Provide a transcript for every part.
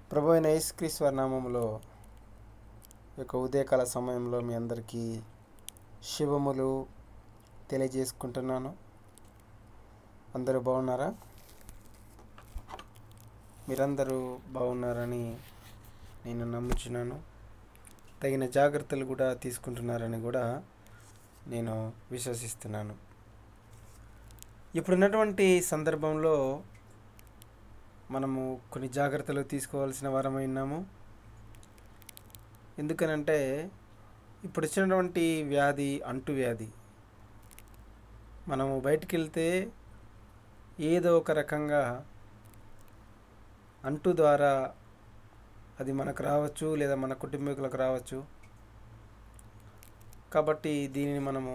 ప్రభు అయిన యేసుక్రీశ్వర నామంలో ఈ యొక్క ఉదయకాల సమయంలో మీ అందరికీ శుభములు తెలియజేసుకుంటున్నాను అందరూ బాగున్నారా మీరందరూ బాగున్నారని నేను నమ్ముచున్నాను తగిన జాగ్రత్తలు కూడా తీసుకుంటున్నారని కూడా నేను విశ్వసిస్తున్నాను ఇప్పుడున్నటువంటి సందర్భంలో మనము కొన్ని జాగ్రత్తలు తీసుకోవాల్సిన వారమై ఉన్నాము ఎందుకనంటే ఇప్పుడు వచ్చినటువంటి వ్యాధి అంటువ్యాధి మనము బయటికి వెళ్తే ఏదో ఒక రకంగా అంటు ద్వారా అది మనకు రావచ్చు లేదా మన కుటుంబీకులకు రావచ్చు కాబట్టి దీనిని మనము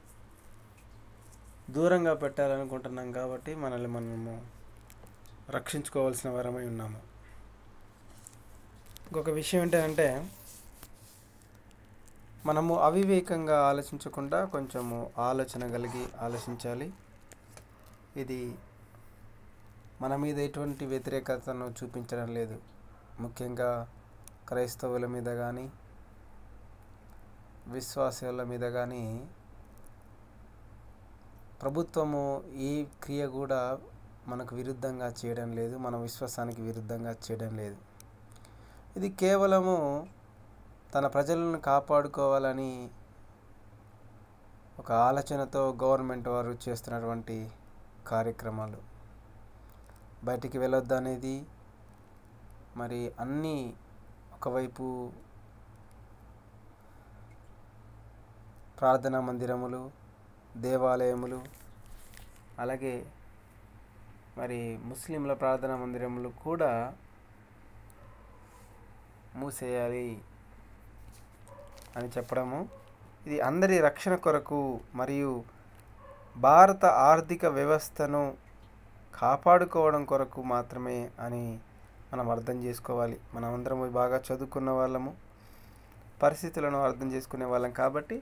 దూరంగా పెట్టాలనుకుంటున్నాం కాబట్టి మనల్ని మనము రక్షించుకోవాల్సిన వరమై ఉన్నాము ఇంకొక విషయం ఏంటంటే మనము అవివేకంగా ఆలోచించకుండా కొంచెము ఆలోచన కలిగి ఆలోచించాలి ఇది మన మీద ఎటువంటి వ్యతిరేకతను చూపించడం లేదు ముఖ్యంగా క్రైస్తవుల మీద కానీ విశ్వాసాల మీద కానీ ప్రభుత్వము ఈ క్రియ కూడా మనకు విరుద్ధంగా చేయడం లేదు మన విశ్వాసానికి విరుద్ధంగా చేయడం లేదు ఇది కేవలము తన ప్రజలను కాపాడుకోవాలని ఒక ఆలోచనతో గవర్నమెంట్ వారు చేస్తున్నటువంటి కార్యక్రమాలు బయటికి వెళ్ళొద్దు అనేది మరి అన్నీ ఒకవైపు ప్రార్థనా మందిరములు దేవాలయములు అలాగే మరి ముస్లింల ప్రార్థనా మందిరములు కూడా మూసేయాలి అని చెప్పడము ఇది అందరి రక్షణ కొరకు మరియు భారత ఆర్థిక వ్యవస్థను కాపాడుకోవడం కొరకు మాత్రమే అని మనం అర్థం చేసుకోవాలి మనం అందరం బాగా చదువుకున్న వాళ్ళము పరిస్థితులను అర్థం చేసుకునే వాళ్ళం కాబట్టి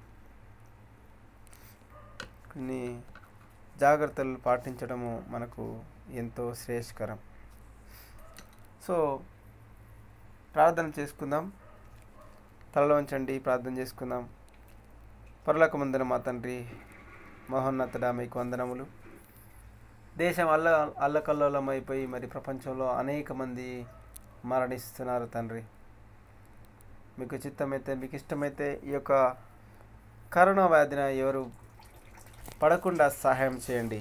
కొన్ని జాగ్రత్తలు పాటించడము మనకు ఎంతో శ్రేయస్కరం సో ప్రార్థన చేసుకుందాం తలలో ఉంచండి ప్రార్థన చేసుకుందాం పరులకు ముందర మా తండ్రి మహోన్నతుడా మీకు వందనములు దేశం అల్ల అల్లకల్లోలమైపోయి మరి ప్రపంచంలో అనేక మంది మరణిస్తున్నారు తండ్రి మీకు చిత్తమైతే మీకు ఇష్టమైతే ఈ యొక్క కరోనా వ్యాధిన ఎవరు పడకుండా సహాయం చేయండి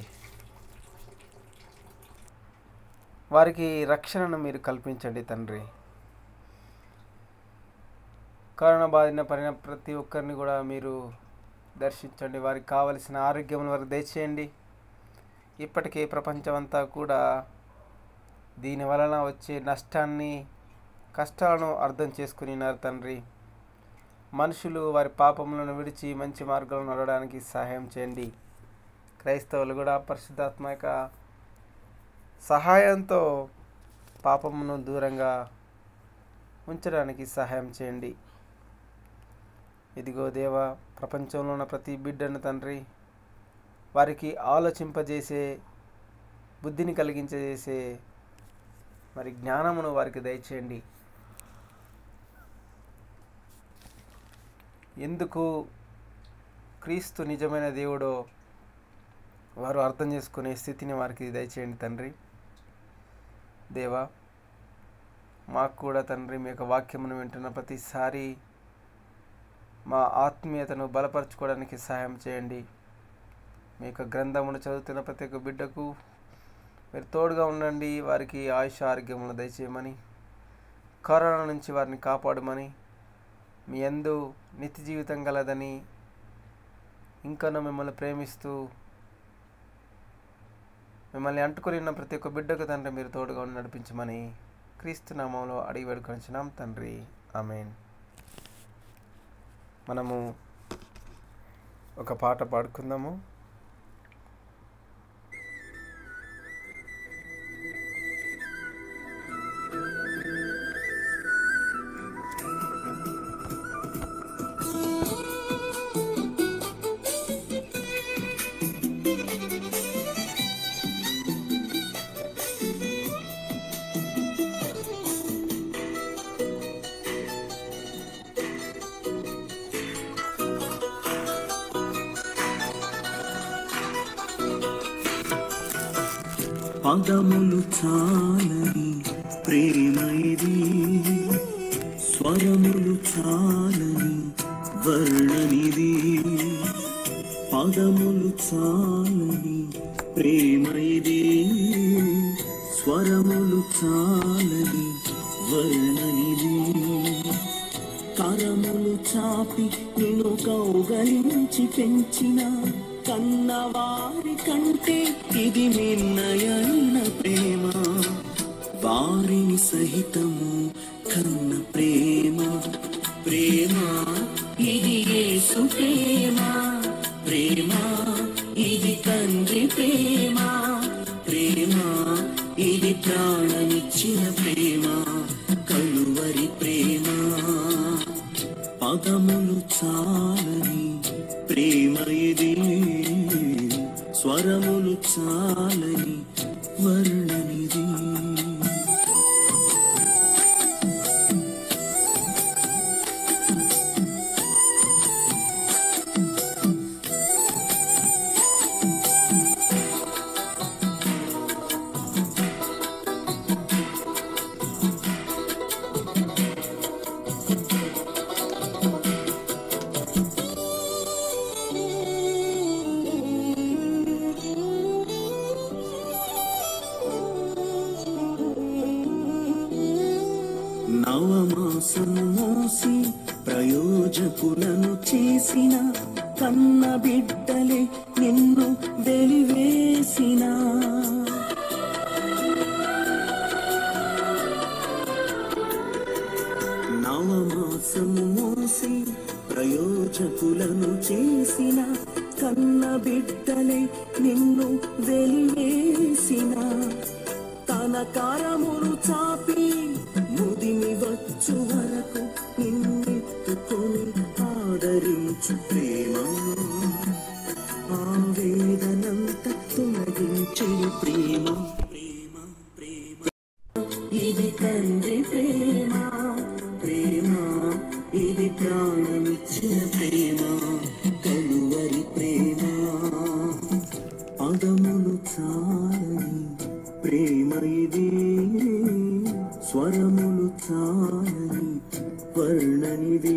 వారికి రక్షణను మీరు కల్పించండి తండ్రి కరోనా బాధిన పడిన ప్రతి ఒక్కరిని కూడా మీరు దర్శించండి వారికి కావలసిన ఆరోగ్యం వారికి దయచేయండి ఇప్పటికే ప్రపంచమంతా కూడా దీని వలన వచ్చే నష్టాన్ని కష్టాలను అర్థం చేసుకునినారు తండ్రి మనుషులు వారి పాపములను విడిచి మంచి మార్గంలో నడవడానికి సహాయం చేయండి క్రైస్తవులు కూడా పరిశుద్ధాత్మ యొక్క సహాయంతో పాపమును దూరంగా ఉంచడానికి సహాయం చేయండి ఇదిగో దేవ ప్రపంచంలో ఉన్న ప్రతి బిడ్డను తండ్రి వారికి ఆలోచింపజేసే బుద్ధిని కలిగించేసే మరి జ్ఞానమును వారికి దయచేయండి ఎందుకు క్రీస్తు నిజమైన దేవుడో వారు అర్థం చేసుకునే స్థితిని వారికి దయచేయండి తండ్రి దేవా మాకు కూడా తండ్రి మీ యొక్క వాక్యమును వింటున్న ప్రతిసారి మా ఆత్మీయతను బలపరచుకోవడానికి సహాయం చేయండి మీ యొక్క గ్రంథమును చదువుతున్న ప్రతి ఒక్క బిడ్డకు మీరు తోడుగా ఉండండి వారికి ఆయుష ఆరోగ్యమును దయచేయమని కరోనా నుంచి వారిని కాపాడమని మీ ఎందు నిత్య జీవితం గలదని ఇంకనూ మిమ్మల్ని ప్రేమిస్తూ మిమ్మల్ని అంటుకొని ఉన్న ప్రతి ఒక్క బిడ్డకు తండ్రి మీరు తోడుగా ఉండి నడిపించమని క్రీస్తు నామంలో అడిగి వేడుకొనిచ్చినాం తండ్రి ఆమెన్ మనము ఒక పాట పాడుకుందాము పదములు చాలని ప్రేమ ఇది స్వరములు చాలని వర్ణనిది పదములు చాలని ప్రేమ ఇది స్వరములు చాలని వర్ణనిది కరములు చాపి నిన్ను కౌగలించి పెంచిన కన్నవారి కంటే ఇది మిన్నయైన ప్రేమ వారిని సహితము కన్న ప్రేమ ప్రేమ ఇది యేసు ప్రేమ ప్రేమ ఇది తండ్రి ప్రేమ ప్రేమ ఇది ప్రాణమిచ్చిన ప్రేమ కలువరి ప్రేమ పదములు చాలని ప్రేమ ఇది స్వరములు చాలని వర్ణనిది నవమాసము మోసి ప్రయోజకులను చేసిన కన్న బిడ్డలే నిన్ను వెలివేసిన నవమాసము మోసి ప్రయోజకులను చేసిన కన్న బిడ్డలే నిన్ను వెలివేసిన తన కారములు చాపి ముదిమి వచ్చు వరకు నిన్నెత్తుకొని ఆదరించు ప్రేమ ఆవేదనంత తొలగించే ప్రేమ ప్రేమ ప్రేమ ఇది తండ్రి ప్రేమ ప్రేమ ఇది ప్రాణమిచ్చిన ప్రేమ కలువరి ప్రేమ పదములు చాలని ప్రేమ ఇది స్వరములు చాలని వర్ణనిది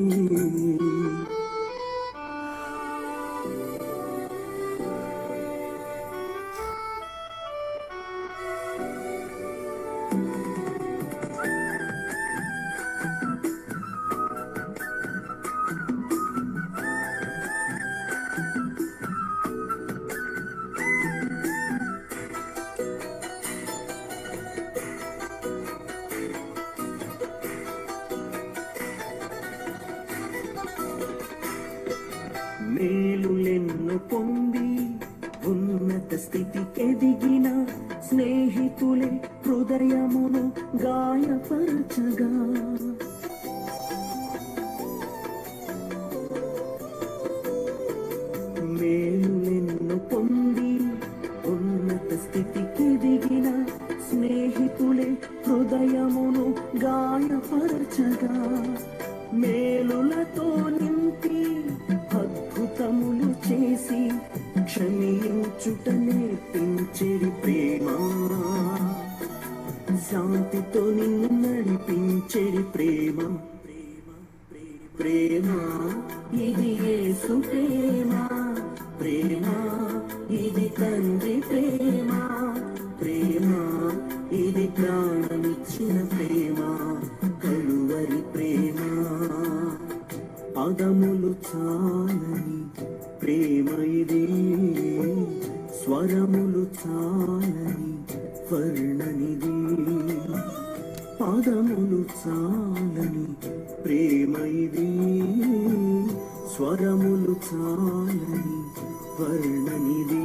మేలులెన్ను పొంది ఉన్నత స్థితికి ఎదిగిన స్నేహితులే హృదయమును గాయపరచగా మేలులెన్ను పొంది ఉన్నత స్థితికి ఎదిగిన స్నేహితులే హృదయమును గాయపరచగా మేలులతో నింపి అద్భుతములు చేసి క్షమించుట నేర్పించేది ప్రేమ శాంతితో నిన్ను నడిపించేది ప్రేమ ప్రేమ ప్రేమ ఇది యేసు ప్రేమ ప్రేమ ఇది తండ్రి ప్రేమ ప్రేమ ఇది ప్రాణమిచ్చిన ప్రేమ కలువరి ప్రేమ పదములు చాలని ప్రేమ ఇది స్వరములు చాలని వర్ణనిది పదములు చాలని ప్రేమ ఇది స్వరములు చాలని వర్ణనిది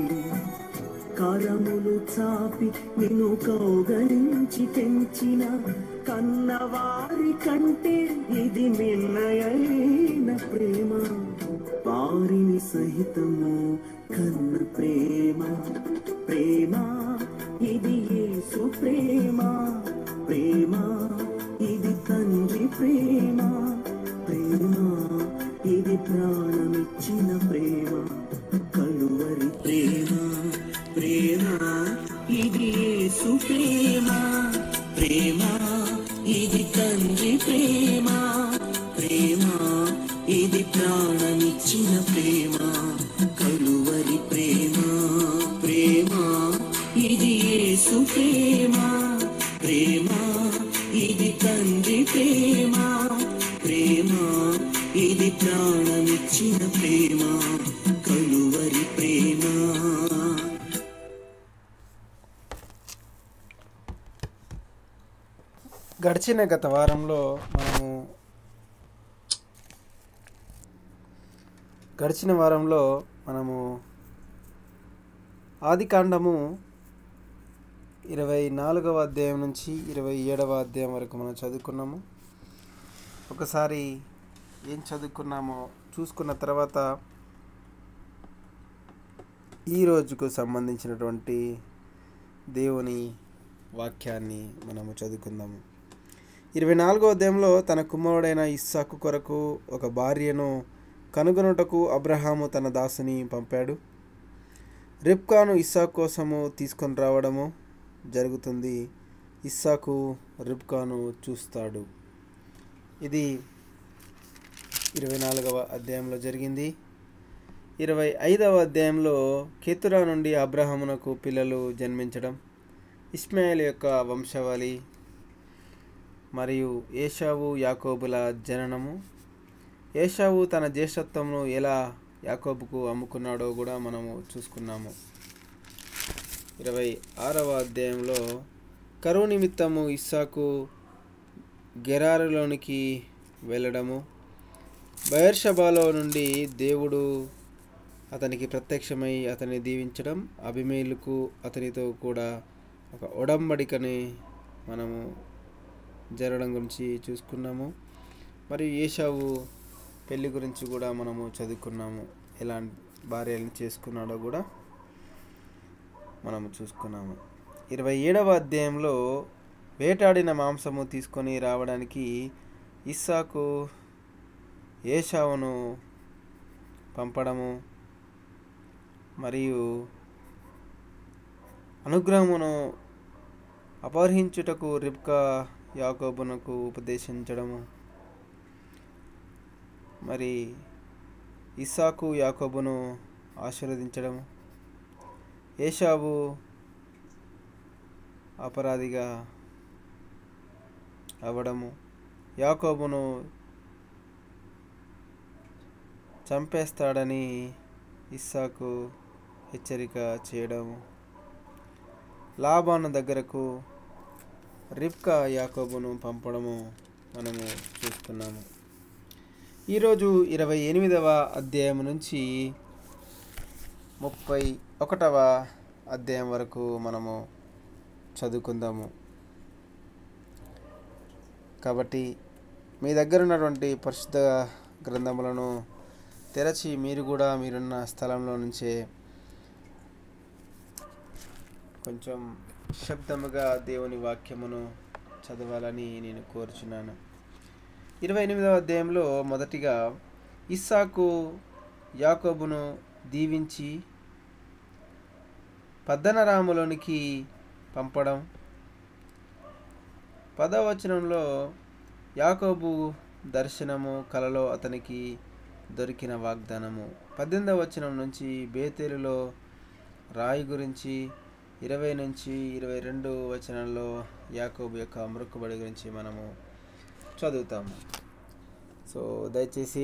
కరములు చాపి నిన్ను కౌగలించి పెంచిన కన్నవారి కంటే ఇది మిన్నయైన ప్రేమ వారిని సహితము కన్న ప్రేమ ప్రేమ ఇది యేసు ప్రేమ ప్రేమ ఇది తండ్రి ప్రేమ ప్రేమ ఇది ప్రాణమిచ్చిన ప్రేమ కలువరి ప్రేమ ప్రేమ ప్రేమ ఇది తండ్రి ప్రేమ ప్రేమ ఇది ప్రాణమిచ్చిన ప్రేమ కలువరి ప్రేమ ప్రేమ ఇది యేసు ప్రేమ ప్రేమ ఇది తండ్రి ప్రేమ ప్రేమ ఇది ప్రాణమిచ్చిన ప్రేమ కలువరి ప్రేమ గడిచిన గత వారంలో మనము గడిచిన వారంలో మనము ఆదికాండము ఇరవై నాలుగవ అధ్యాయం నుంచి ఇరవై ఏడవ అధ్యాయం వరకు మనం చదువుకున్నాము ఒకసారి ఏం చదువుకున్నామో చూసుకున్న తర్వాత ఈ రోజుకు సంబంధించినటువంటి దేవుని వాక్యాన్ని మనము చదువుకుందాము ఇరవై నాలుగో అధ్యాయంలో తన కుమారుడైన ఇస్సాకు కొరకు ఒక భార్యను కనుగొనుటకు అబ్రహాము తన దాసుని పంపాడు రిబ్కాను ఇస్సాకు కోసము తీసుకొని రావడము జరుగుతుంది ఇస్సాకు రిబ్కాను చూస్తాడు ఇది ఇరవై నాలుగవ అధ్యాయంలో జరిగింది ఇరవై ఐదవ అధ్యాయంలో కేతురా నుండి అబ్రహామునకు పిల్లలు జన్మించడం ఇస్మాయిల్ యొక్క వంశావళి మరియు ఏషావు యాకోబుల జననము ఏషావు తన జ్యేష్ఠత్వమును ఎలా యాకోబుకు అమ్ముకున్నాడో కూడా మనము చూసుకున్నాము ఇరవై ఆరవ అధ్యాయంలో కరువు నిమిత్తము ఇస్సాకు గెరారులోనికి వెళ్ళడము బయర్షబాలో నుండి దేవుడు అతనికి ప్రత్యక్షమై అతన్ని దీవించడం అభిమేలుకు అతనితో కూడా ఒక ఒడంబడికని మనము జరగడం గురించి చూసుకున్నాము మరియు ఏషావు పెళ్లి గురించి కూడా మనము చదువుకున్నాము ఎలాంటి భార్యలను చేసుకున్నాడో కూడా మనము చూసుకున్నాము ఇరవై ఏడవ అధ్యాయంలో వేటాడిన మాంసము తీసుకొని రావడానికి ఇస్సాకు ఏషావును పంపడము మరియు అనుగ్రహమును అపహరించుటకు రిబ్కా యాకోబునకు ఉపదేశించడము మరి ఇస్సాకు యాకోబును ఆశీర్వదించడము ఏషావు అపరాధిగా అవ్వడము యాకోబును చంపేస్తాడని ఇస్సాకు హెచ్చరిక చేయడము లాభాను దగ్గరకు రిబ్కా యాకోబును పంపడము మనము చూస్తున్నాము ఈరోజు ఇరవై ఎనిమిదవ అధ్యాయం నుంచి ముప్పై ఒకటవ అధ్యాయం వరకు మనము చదువుకుందాము కాబట్టి మీ దగ్గర ఉన్నటువంటి పరిశుద్ధ గ్రంథములను తెరచి మీరు కూడా మీరున్న స్థలంలో నుంచే కొంచెం శబ్దముగా దేవుని వాక్యమును చదవాలని నేను కోరుచున్నాను ఇరవై ఎనిమిదవ అధ్యాయంలో మొదటిగా ఇస్సాకు యాకోబును దీవించి పద్దనరాములోనికి పంపడం పదవచనంలో యాకోబు దర్శనము కలలో అతనికి దొరికిన వాగ్దానము పద్దెనిమిదవ వచనం నుంచి బేతేలులో రాయి గురించి ఇరవై నుంచి ఇరవై రెండు వచనంలో యాకోబు యొక్క మృక్కుబడి గురించి మనము చదువుతాము సో దయచేసి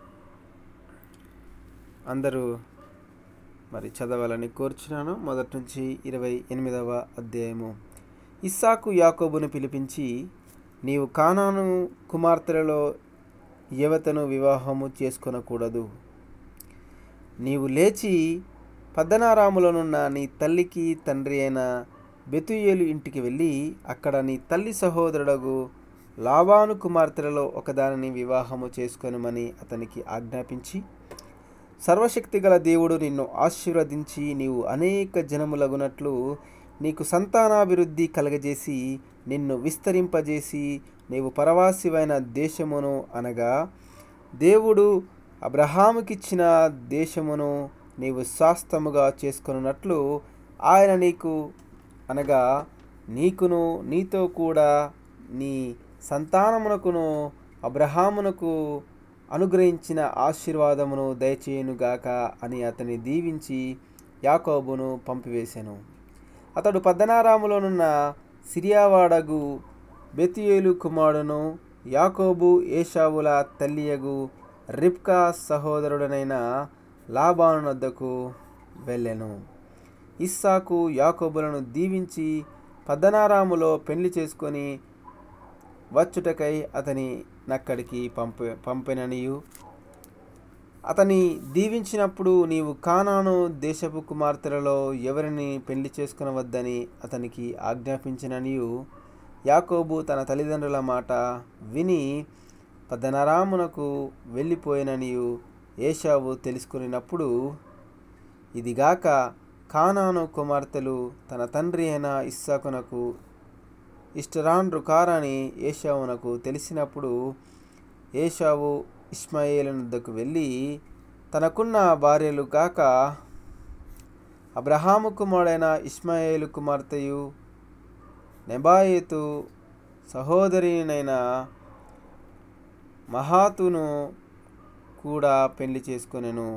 అందరూ మరి చదవాలని కోరుచున్నాను మొదటి నుంచి ఇరవై ఎనిమిదవ అధ్యాయము ఇస్సాకు యాకోబును పిలిపించి నీవు కానాను కుమార్తెలలో యువతను వివాహము చేసుకొనకూడదు నీవు లేచి పద్దనారాములోనున్న నీ తల్లికి తండ్రి అయిన బెతుయేలు ఇంటికి వెళ్ళి అక్కడ నీ తల్లి సహోదరుడగు లాబాను కుమార్తెలలో ఒకదానిని వివాహము చేసుకొనమని అతనికి ఆజ్ఞాపించి సర్వశక్తిగల దేవుడు నిన్ను ఆశీర్వదించి నీవు అనేక జనములగునట్లు నీకు సంతానాభివృద్ధి కలగజేసి నిన్ను విస్తరింపజేసి నీవు పరవాసివైన దేశమును అనగా దేవుడు అబ్రహాముకిచ్చిన దేశమును నీవు శాస్తముగా చేసుకున్నట్లు ఆయన నీకు అనగా నీకును నీతో కూడా నీ సంతానమునకును అబ్రహామునకు అనుగ్రహించిన ఆశీర్వాదమును దయచేయునుగాక అని అతని దీవించి యాకోబును పంపివేశాను అతడు పద్దనారాములోనున్న సిరియావాడగు బెతియేలు కుమారుడును యాకోబు ఏషావుల తల్లియగు రిప్కా సహోదరుడనైన లాబాను వద్దకు వెళ్ళెను ఇస్సాకు యాకోబులను దీవించి పద్దనారాములో పెళ్లి చేసుకొని వచ్చుటకై అతని నక్కడికి పంప పంపిననియు అతని దీవించినప్పుడు నీవు కానాను దేశపు కుమార్తెలలో ఎవరిని పెళ్లి చేసుకునవద్దని అతనికి ఆజ్ఞాపించిననియు యాకోబు తన తల్లిదండ్రుల మాట విని పద్దనరామునకు వెళ్ళిపోయిననియు ఏషావు తెలుసుకున్నప్పుడు ఇదిగాక కానాను కుమార్తెలు తన తండ్రి అయిన ఇస్సాకునకు ఇష్టరాండ్రు కారని ఏషావునకు తెలిసినప్పుడు ఏషావు ఇస్మాయేలు వద్దకు వెళ్ళి తనకున్న భార్యలు కాక అబ్రహాము కుమారుడైన ఇస్మాయేలు కుమార్తెయు నెబాయేతు సహోదరినైన మహాతును కూడా పెళ్లి చేసుకొనెను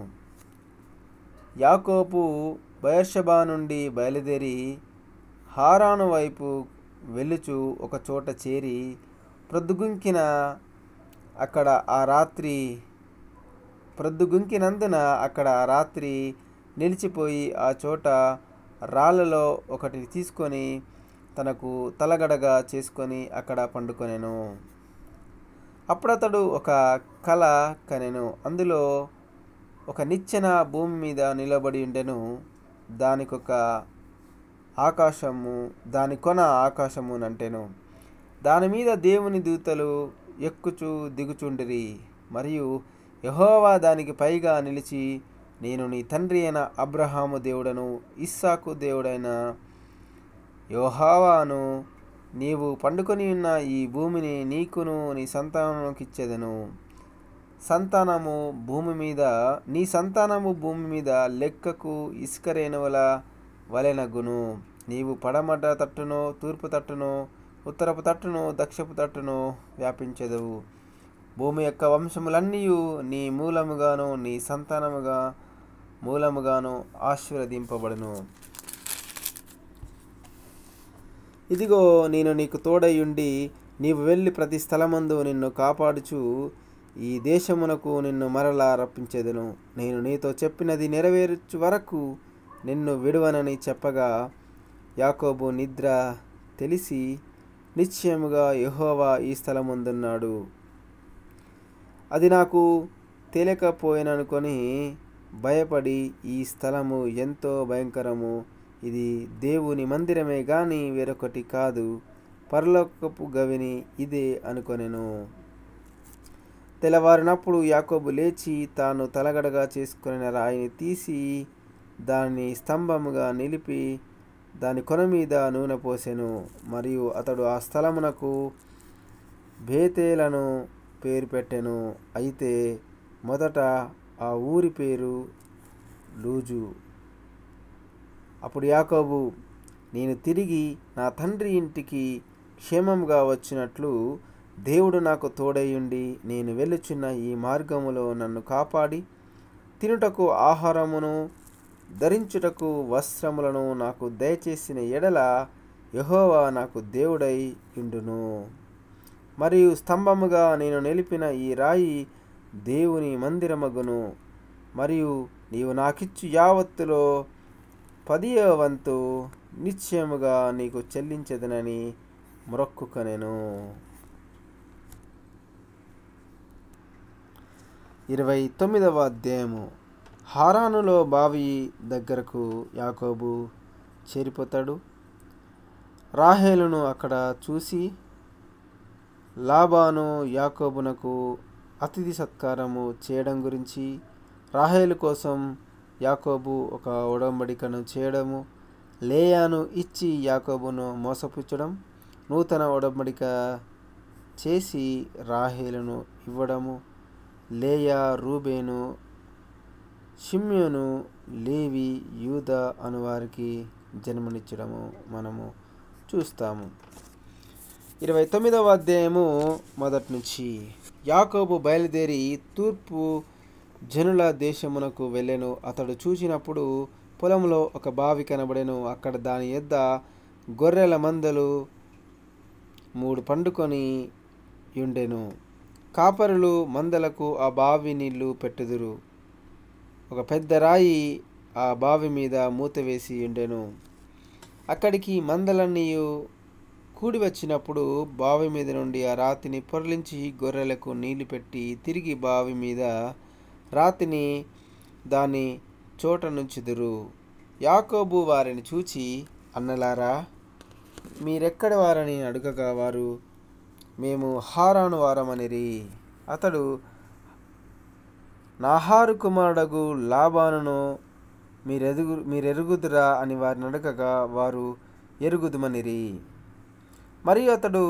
యాకోపు బయర్షబా నుండి బయలుదేరి హారాను వైపు వెళ్ళుచు ఒక చోట చేరి ప్రొద్దుగుంకిన అక్కడ ఆ రాత్రి ప్రొద్దుగుంకినందున అక్కడ ఆ రాత్రి నిలిచిపోయి ఆ చోట రాళ్ళలో ఒకటి తీసుకొని తనకు తలగడగా చేసుకొని అక్కడ పండుకొనెను అప్పుడతడు ఒక కల కనెను అందులో ఒక నిచ్చెన భూమి మీద నిలబడి ఉండెను దానికొక ఆకాశము దాని కొన ఆకాశము నంటెను దాని మీద దేవుని దూతలు ఎక్కుచు దిగుచుండిరి మరియు యహోవా దానికి పైగా నిలిచి నేను నీ తండ్రి అయిన అబ్రహాము దేవుడను ఇస్సాకు దేవుడైన యోహావాను నీవు పండుకొని ఉన్న ఈ భూమిని నీకును నీ సంతానానికి ఇచ్చేదను సంతానము భూమి మీద నీ సంతానము భూమి మీద లెక్కకు ఇసుక రేణువుల వలెనగును నీవు పడమట తట్టును తూర్పు తట్టును ఉత్తరపు తట్టును దక్షపు తట్టును వ్యాపించెదవు భూమి యొక్క వంశములన్నీ నీ మూలముగాను నీ సంతానముగా మూలముగాను ఆశీర్వదింపబడును ఇదిగో నేను నీకు తోడయుండి నీవు వెళ్ళి ప్రతి స్థలమందు నిన్ను కాపాడుచు ఈ దేశమునకు నిన్ను మరలా రప్పించేదను నేను నీతో చెప్పినది నెరవేర్చు వరకు నిన్ను విడువనని చెప్పగా యాకోబు నిద్ర తెలిసి నిశ్చయముగా యెహోవా ఈ స్థలముందున్నాడు అది నాకు తెలియకపోయిననుకొని భయపడి ఈ స్థలము ఎంతో భయంకరము ఇది దేవుని మందిరమే గాని వేరొకటి కాదు పరలోకపు గవిని ఇదే అనుకొనెను తెల్లవారినప్పుడు యాకోబు లేచి తాను తలగడగా చేసుకుని రాయిని తీసి దాన్ని స్తంభముగా నిలిపి దాని కొన మీద నూనె పోసెను మరియు అతడు ఆ స్థలమునకు బేతేలను పేరు పెట్టెను అయితే మొదట ఆ ఊరి పేరు లూజు అప్పుడు యాకోబు నేను తిరిగి నా తండ్రి ఇంటికి క్షేమంగా వచ్చినట్లు దేవుడు నాకు తోడయుండి నేను వెళ్ళుచున్న ఈ మార్గములో నన్ను కాపాడి తినుటకు ఆహారమును ధరించుటకు వస్త్రములను నాకు దయచేసిన ఎడల యహోవా నాకు దేవుడై ఉండును మరియు స్తంభముగా నేను నిలిపిన ఈ రాయి దేవుని మందిరమగును మరియు నీవు నాకిచ్చు యావత్తులో పదియ వంతు నిశ్చయముగా నీకు చెల్లించదనని మొరక్కుకొనెను ఇరవై తొమ్మిదవ అధ్యాయము హారానులో బావి దగ్గరకు యాకోబు చేరిపోతాడు రాహేలును అక్కడ చూసి లాబాను యాకోబునకు అతిథి సత్కారము చేయడం గురించి రాహేలు కోసం యాకోబు ఒక ఒడంబడికను చేయడము లేయాను ఇచ్చి యాకోబును మోసపుచ్చడం నూతన ఒడంబడిక చేసి రాహేలును ఇవ్వడము లేయా రూబేను షిమ్యోను లేవి యూద అనువారికి జన్మనిచ్చడము మనము చూస్తాము ఇరవై తొమ్మిదవ అధ్యాయము మొదటి నుంచి యాకోబు బయలుదేరి తూర్పు జనుల దేశమునకు వెళ్ళెను అతడు చూచినప్పుడు పొలంలో ఒక బావి కనబడెను అక్కడ దాని యొద్ద గొర్రెల మందలు మూడు పండుకొని ఉండెను కాపరులు మందలకు ఆ బావి నీళ్లు పెట్టుదురు ఒక పెద్ద రాయి ఆ బావి మీద మూత వేసి ఉండెను అక్కడికి మందలన్నీ కూడి వచ్చినప్పుడు బావి మీద నుండి ఆ రాతిని పొరలించి గొర్రెలకు నీళ్లు పెట్టి తిరిగి బావి మీద రాతిని దాని చోట నుంచుదురు యాకోబు వారిని చూచి అన్నలారా మీరెక్కడ వారని అడుగగా వారు మేము హారాను వారమనిరి అతడు నాహారు కుమారుడగు లాబానును మీరెదుగు మీరెరుగుదురా అని వారిని అడగగా వారు ఎరుగుదుమనిరి మరియు అతడు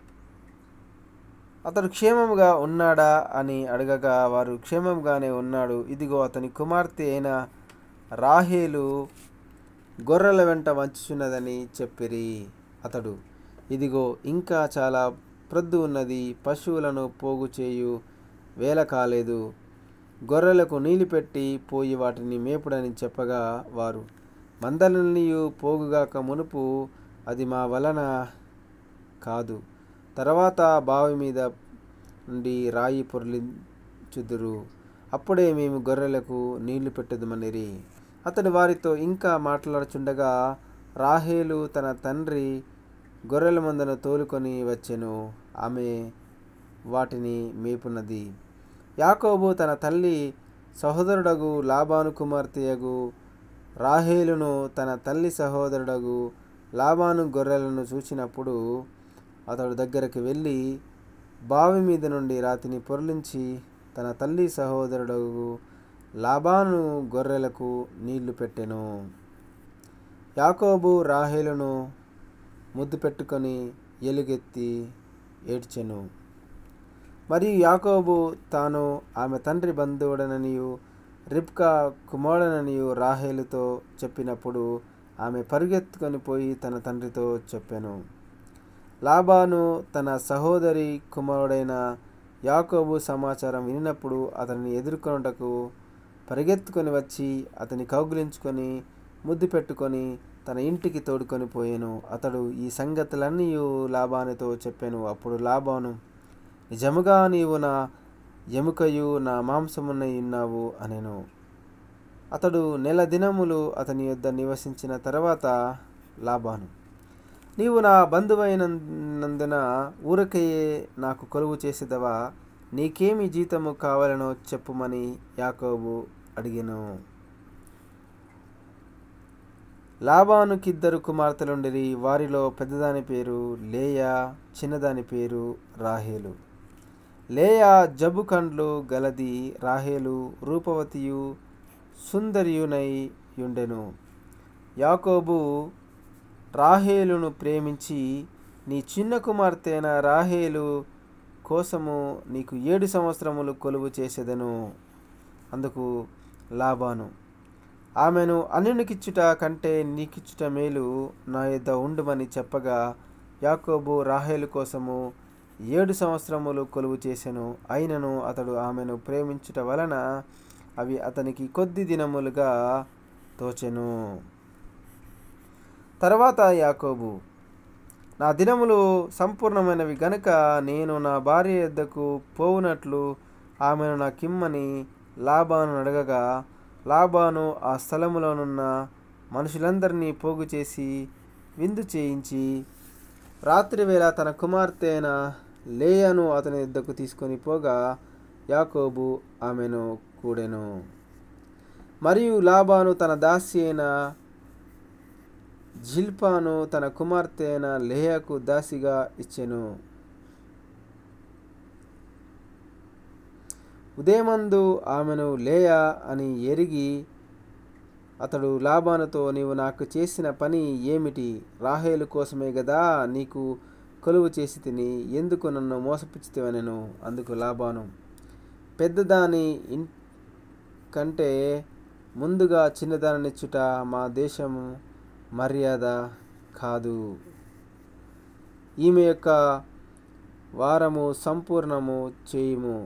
అతడు క్షేమముగా ఉన్నాడా అని అడగగా వారు క్షేమంగానే ఉన్నాడు ఇదిగో అతని కుమార్తె అయిన రాహేలు గొర్రెల వెంట వంచుచున్నదని చెప్పిరి అతడు ఇదిగో ఇంకా చాలా ప్రొద్దు ఉన్నది పశువులను పోగు చేయు వేల కాలేదు గొర్రెలకు నీళ్ళు పెట్టి పోయి వాటిని మేపుడని చెప్పగా వారు మందలన్నీయు పోగుగాక మునుపు అది మా వలన కాదు తర్వాత బావి మీద నుండి రాయి పొర్లించుదురు అప్పుడే మేము గొర్రెలకు నీళ్లు పెట్టుదమనిరి అతడు వారితో ఇంకా మాట్లాడుచుండగా రాహేలు తన తండ్రి గొర్రెల మందను తోలుకొని వచ్చెను ఆమె వాటిని మేపున్నది యాకోబు తన తల్లి సహోదరుడగు లాబాను కుమార్తెయగు రాహేలును తన తల్లి సహోదరుడగు లాబాను గొర్రెలను చూసినప్పుడు అతడు దగ్గరికి వెళ్ళి బావి మీద నుండి రాతిని పొరలించి తన తల్లి సహోదరుడు లాబాను గొర్రెలకు నీళ్లు పెట్టెను యాకోబు రాహేలును ముద్దు పెట్టుకొని ఎలుగెత్తి ఏడ్చెను మరియు యాకోబు తాను ఆమె తండ్రి బంధువుడననియు రిబ్కా కుమారుడననియు రాహేలుతో చెప్పినప్పుడు ఆమె పరుగెత్తుకొని పోయి తన తండ్రితో చెప్పాను లాబాను తన సహోదరి కుమారుడైన యాకోబు సమాచారం వినినప్పుడు అతనిని ఎదుర్కొనుటకు పరిగెత్తుకొని వచ్చి అతని కౌగిలించుకొని ముద్దు పెట్టుకొని తన ఇంటికి తోడుకొని పోయాను అతడు ఈ సంగతులన్నీ లాబానుతో చెప్పాను అప్పుడు లాబాను నిజముగా నీవు నా ఎముకయు నా మాంసమున్నై ఉన్నావు అనెను అతడు నెల దినములు అతని యొద్ద నివసించిన తర్వాత లాబాను నీవు నా బంధువైనందున ఊరకయే నాకు కొలువు చేసేదవా నీకేమి జీతము కావాలనో చెప్పుమని యాకోబు అడిగెను లాబానుకిద్దరు కుమార్తెలుండిరి వారిలో పెద్దదాని పేరు లేయా చిన్నదాని పేరు రాహేలు లేయా జబ్బు కండ్లు గలది రాహేలు రూపవతియు సుందరియునై యుండెను యాకోబు రాహేలును ప్రేమించి నీ చిన్న కుమార్తె అయిన రాహేలు కోసము నీకు ఏడు సంవత్సరములు కొలువు చేసేదను అందుకు లాబాను ఆమెను అన్యునికిచ్చుట కంటే నీకిచ్చుట మేలు నా యొద్ద ఉండుమని చెప్పగా యాకోబు రాహేలు కోసము ఏడు సంవత్సరములు కొలువు చేసెను అయినను అతడు ఆమెను ప్రేమించుట వలన అవి అతనికి కొద్ది దినములుగా తోచెను తర్వాత యాకోబు నా దినములు సంపూర్ణమైనవి గనుక నేను నా భార్య యొద్దకు పోవునట్లు ఆమెను నా కిమ్మని లాబాను అడగగా లాబాను ఆ స్థలములోనున్న మనుషులందరినీ పోగు చేసి విందు చేయించి రాత్రివేళ తన కుమార్తె అయిన లేయను అతని యుద్ధకు తీసుకొని పోగా యాకోబు ఆమెను కూడెను మరియు లాబాను తన దాసి అయిన జిల్పాను తన కుమార్తె అయిన లేయకు దాసిగా ఇచ్చెను ఉదయమందు ఆమెను లేయా అని ఎరిగి అతడు లాబానుతో నీవు నాకు చేసిన పని ఏమిటి రాహేలు కోసమే కదా నీకు కొలువు చేసి తిని ఎందుకు నన్ను మోసపుచ్చితివనెను అందుకు లాబాను పెద్దదాని ఇన్ కంటే ముందుగా చిన్నదానినిచ్చుట మా దేశము మర్యాద కాదు ఈమె యొక్క వారము సంపూర్ణము చేయుము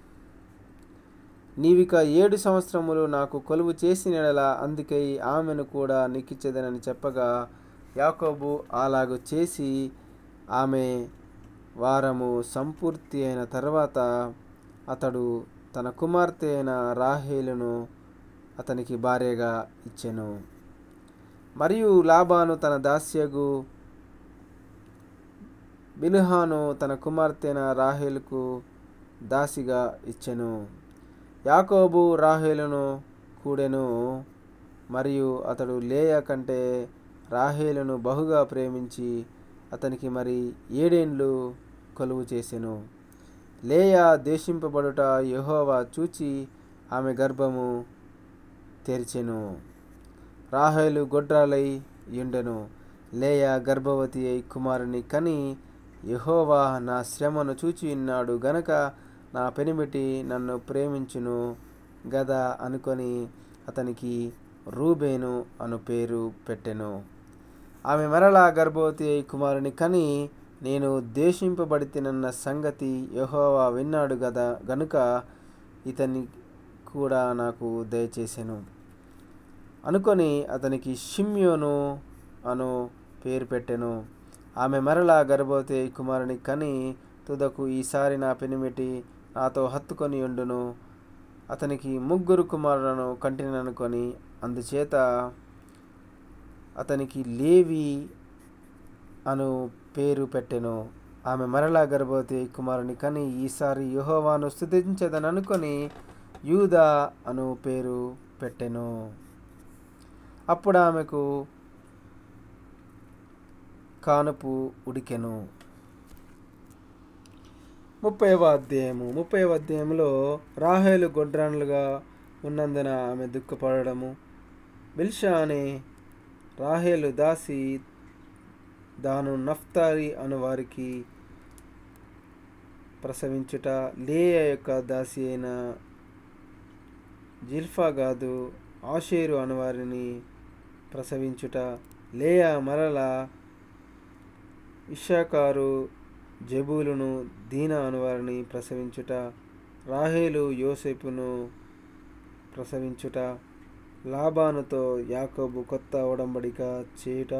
నీవిక ఏడు సంవత్సరములు నాకు కొలువు చేసిన యెడల అందుకై ఆమెను కూడా నీకిచ్చేదనని చెప్పగా యాకోబు అలాగు చేసి ఆమె వారము సంపూర్తి అయిన తర్వాత అతడు తన కుమార్తె అయిన రాహేలును అతనికి భార్యగా ఇచ్చెను మరియు లాబాను తన దాస్యగు బిలుహాను తన కుమార్తె అయిన రాహేలుకు దాసిగా ఇచ్చెను యాకోబు రాహేలును కూడెను మరియు అతడు లేయ కంటే రాహేలును బహుగా ప్రేమించి అతనికి మరి ఏడేండ్లు కొలువు చేసెను లేయా దేశింపబడుట యెహోవా చూచి ఆమె గర్భము తెరిచెను రాహేలు గొడ్రాలై యుండెను లేయా గర్భవతి అయి కుమారుని కని యెహోవా నా శ్రమను చూచి ఉన్నాడు గనక నా పెనిమిటి నన్ను ప్రేమించును గదా అనుకొని అతనికి రూబేను అను పేరు పెట్టెను ఆమె మరలా గర్భవతి అయి కుమారుని కని నేను దేశింపబడితినన్న సంగతి యెహోవా విన్నాడు గదా గనుక ఇతని కూడా నాకు దయచేసెను అనుకొని అతనికి షిమ్యోను అను పేరు పెట్టెను ఆమె మరలా గర్భవతి అయి కుమారుని కని తుదకు ఈసారి నా పెనిమిటి నాతో హత్తుకొని ఉండును అతనికి ముగ్గురు కుమారులను కంటిననుకొని అందుచేత అతనికి లేవి అను పేరు పెట్టెను ఆమె మరలా గర్భవతి అయి కుమారుని కని ఈసారి యెహోవాను స్థుతించదని అనుకొని యూదా అను పేరు పెట్టెను అప్పుడు ఆమెకు కానుపు ఉడికెను ముప్పైవ అధ్యాయము ముప్పైవ అధ్యాయంలో రాహేలు గొడ్రాన్లుగా ఉన్నందున ఆమె దుఃఖపడము బిల్షా అనే రాహేలు దాసి దాను నఫ్తారి అను వారికి ప్రసవించుట లేయ యొక్క దాసి అయిన జిల్ఫాగాదు ఆషేరు అనువారిని ప్రసవించుట లేయా మరల ఇషాకారు జబూలును దీనా అనువారిని ప్రసవించుట రాహేలు యోసేపును ప్రసవించుట లాబానుతో యాకోబు కొత్త ఒడంబడిక చేయుట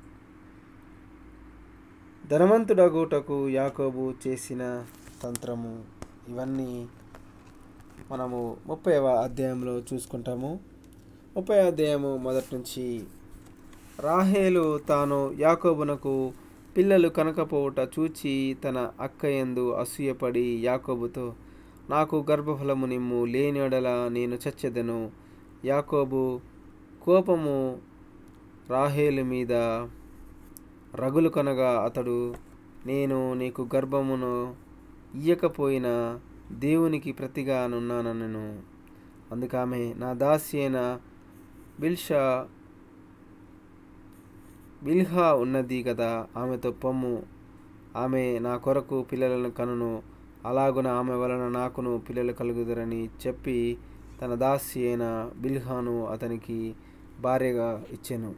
ధనవంతుడగుటకు యాకోబు చేసిన తంత్రము ఇవన్నీ మనము ముప్పైవ అధ్యాయంలో చూసుకుంటాము ముప్పై అధ్యాయము మొదటి నుంచి రాహేలు తాను యాకోబునకు పిల్లలు కనకపోవుట చూచి తన అక్కయందు అసూయపడి యాకోబుతో నాకు గర్భఫలము నిమ్ము లేనియడల నేను చచ్చెదను యాకోబు కోపము రాహేలు మీద రగులు కనగా అతడు నేను నీకు గర్భమును ఇయ్యకపోయినా దేవునికి ప్రతిగా నున్నానను అందుకామె నా దాసి అయిన బిల్షా బిల్హా ఉన్నది కదా ఆమెతో పొమ్ము ఆమె నా కొరకు పిల్లలను కనును అలాగున ఆమె వలన నాకును పిల్లలు కలుగుదరని చెప్పి తన దాసి అయిన బిల్హాను అతనికి భార్యగా ఇచ్చెను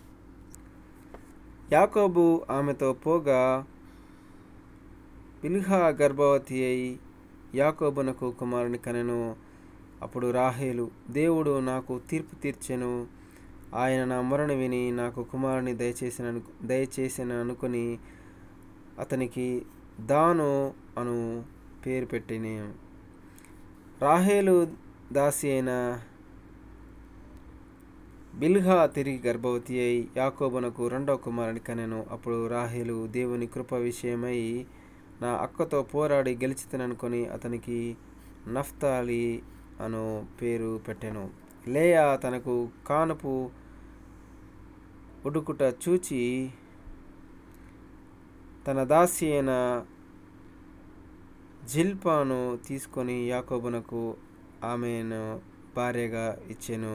యాకోబు ఆమెతో పోగా బిల్హా గర్భవతి అయి యాకోబునకు కుమారుని కనెను అప్పుడు రాహేలు దేవుడు నాకు తీర్పు తీర్చెను ఆయన నా మొరను విని నాకు కుమారుని దయచేసిన దయచేసిన అనుకుని అతనికి దాను అను పేరు పెట్టిన రాహేలు దాసి అయిన బిల్హా తిరిగి గర్భవతి అయి యాకోబునకు రెండవ కుమారుని కనెను అప్పుడు రాహేలు దేవుని కృప విషయమై నా అక్కతో పోరాడి గెలిచితననుకొని అతనికి నఫ్తాలి అను పేరు పెట్టెను లేయా తనకు కానుపు ఉడుకుట చూచి తన దాసి అయిన జిల్పాను తీసుకొని యాకోబునకు ఆమెను భార్యగా ఇచ్చెను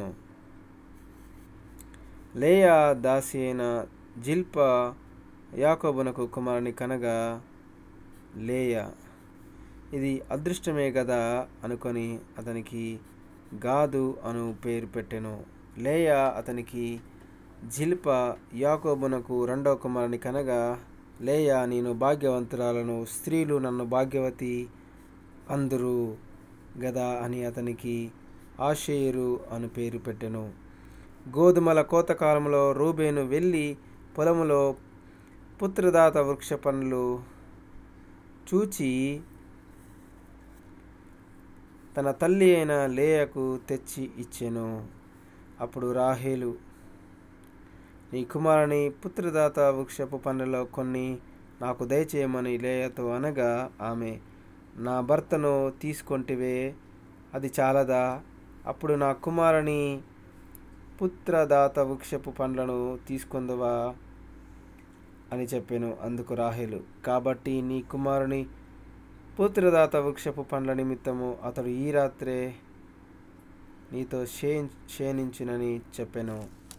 లేయా దాసి అయిన జిల్పా యాకోబునకు కుమారుని కనగా లేయా ఇది అదృష్టమే కదా అనుకొని అతనికి గాదు అను పేరు పెట్టెను లేయా అతనికి జిల్ప యాకోబునకు రెండవ కుమారుని కనగా లేయా నేను భాగ్యవంతురాలను స్త్రీలు నన్ను భాగ్యవతి అందరూ గదా అని అతనికి ఆషేరు అని పేరు పెట్టెను గోధుమల కోతకాలంలో రూబేను వెళ్ళి పొలములో పుత్రదాత వృక్ష పండ్లు చూచి తన తల్లి అయిన లేయకు తెచ్చి ఇచ్చెను అప్పుడు రాహేలు నీ కుమారుని పుత్రదాత వృక్షపు పండ్లలో కొన్ని నాకు దయచేయమని లేయతో అనగా ఆమె నా భర్తను తీసుకొంటివే అది చాలదా అప్పుడు నా కుమారుని పుత్రదాత వృక్షపు పండ్లను తీసుకొందవా అని చెప్పాను అందుకు రాహేలు కాబట్టి నీ కుమారుని పుత్రదాత వృక్షపు పండ్ల నిమిత్తము అతడు ఈ రాత్రే నీతో షే క్షేణించునని చెప్పాను